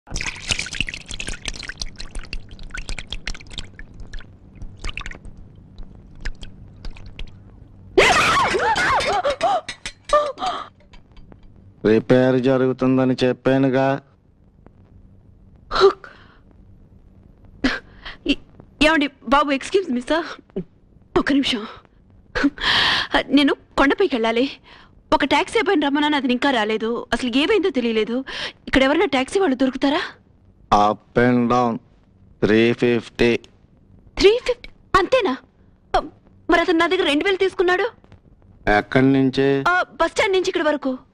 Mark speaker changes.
Speaker 1: repair జరుగుతుందని చెప్పానుగా
Speaker 2: ఈ- ఏమండి బాబు ఎక్స్క్యూజ్ మీ సార్ ఒక నిమిషం నేను కొండపైకి వెళ్ళాలి ఒక ట్యాక్సీ అబ్బాయిని రమ్మన్నాను అది ఇంకా రాలేదు అసలు ఏమైందో తెలియలేదు ఇక్కడ ఎవరైనా ట్యాక్సీ వాళ్ళు దొరుకుతారా
Speaker 1: up and down three fifty
Speaker 2: three fifty అంతేనా అ, మరి అతను నా దగ్గర రెండు వేలు తీసుకున్నాడు
Speaker 1: ఎక్కడి నుంచి
Speaker 2: ఆ, బస్ స్టాండ్ నుంచి ఇక్కడ వరకు